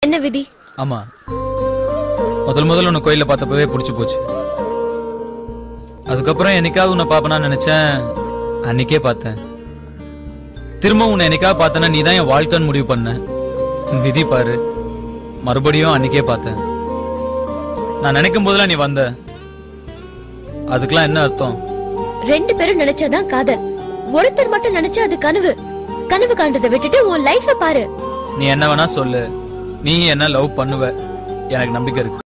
என்ன விதி ஆமா முதல் முதல்ல உன்னை கோயில்ல பார்த்தப்பவே பிடிச்சு போச்சு அதுக்கப்புறம் என்னைக்காவது உன்னை பாப்பனா நினைச்சேன் அன்னைக்கே பார்த்தேன் திரும்ப உன்னை என்னைக்காவது பார்த்தேன்னா நீ தான் என் வாழ்க்கைன்னு முடிவு பண்ண விதி பாரு மறுபடியும் அன்னைக்கே பார்த்தேன் நான் நினைக்கும் போதெல்லாம் நீ வந்த அதுக்கெல்லாம் என்ன அர்த்தம் ரெண்டு பேரும் நினைச்சாதான் காதல் ஒருத்தர் மட்டும் நினைச்சா அது கனவு கனவு காண்றதை விட்டுட்டு உன் லைஃப பாரு நீ என்ன வேணா சொல்லு நீ என்ன லவ் பண்ணுவ எனக்கு நம்பிக்கை இருக்கு